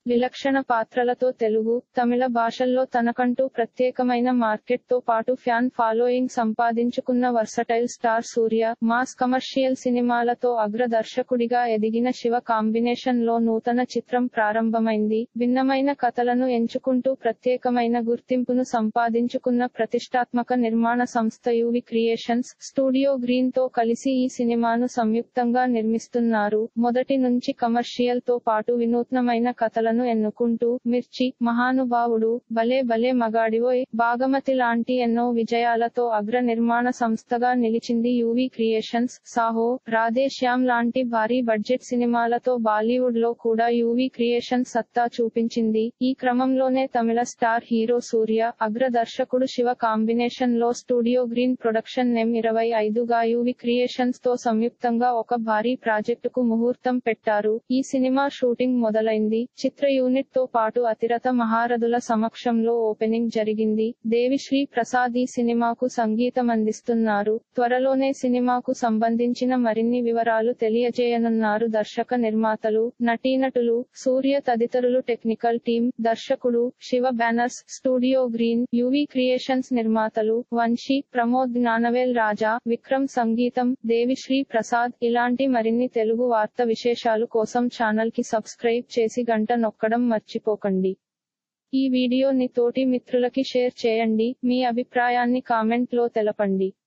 విలక్షణ పాత్రలతో తెలుగు తమిళ భాషల్లో తనకంటూ ప్రత్యేకమైన మార్కెట్ తో పాటు ఫ్యాన్ ఫాలోయింగ్ సంపాదించుకున్న versatile star Suriya mass commercial సినిమాలతో అగ్ర దర్శకుడిగా ఎదిగిన శివ కాంబినేషన్ లో నూతన చిత్రం ప్రారంభమైంది భిన్నమైన కథలను ఎంచుకుంటూ ప్రత్యేకమైన గుర్తింపును సంపాదించుకున్న ప్రతిష్టాత్మక నిర్మాణ సంస్థ యువి క్రియేషన్స్ స్టూడియో గ్రీన్ తో కలిసి ఈ సినిమాను సంయుక్తంగా నిర్మిస్తున్నారు మొదటి నుంచి కమర్షియల్ తో పాటు వినూత్నమైన కథలను ఎన్నుకుంటూ మిర్చి మహానుభావుడు భలే భలే మగాడివోయ్ భాగమతి లాంటి ఎన్నో విజయాలతో అగ్ర నిర్మాణ సంస్థగా నిలిచింది యువి క్రియేషన్స్ సాహో రాధే శ్యామ్ లాంటి భారీ బడ్జెట్ సినిమాలతో బాలీవుడ్ లో కూడా యువి క్రియేషన్స్ సత్తా చూపించింది ఈ క్రమంలోనే తమిళ స్టార్ హీరో సూర్య అగ్ర దర్శకుడు శివ కాంబినేషన్ లో స్టూడియో గ్రీన్ ప్రొడక్షన్ నెమ్ ఇరవై ఐదుగా యువి క్రియేషన్స్ తో సంయుక్తంగా ఒక భారీ ప్రాజెక్టుకు ముహూర్తం పెట్టారు ఈ సినిమా షూటింగ్ మొదలైంది చిత్ర యూనిట్ తో పాటు అతిరథ మహారథుల సమక్షంలో ఓపెనింగ్ జరిగింది దేవిశ్రీ ప్రసాద్ ఈ సినిమాకు సంగీతం అందిస్తున్నారు త్వరలోనే సినిమాకు సంబంధించిన మరిన్ని వివరాలు తెలియజేయనున్నారు దర్శక నిర్మాతలు నటీనటులు సూర్య తదితరులు టెక్నికల్ టీం దర్శకుడు Siva banners studio green UV creations నిర్మాతలు వంశీ ప్రమోద్ జ్ఞానవేల్ రాజా విక్రమ్ సంగీతం దేవిశ్రీ ప్రసాద్ ఇలాంటి మరిన్ని తెలుగు వార్త విశేషాలు కోసం ఛానల్ కి సబ్స్క్రైబ్ చేసి గంట నొక్కడం మర్చిపోకండి ఈ వీడియోని తోటి మిత్రులకి షేర్ చేయండి మీ అభిప్రాయాన్ని కామెంట్ లో తెలపండి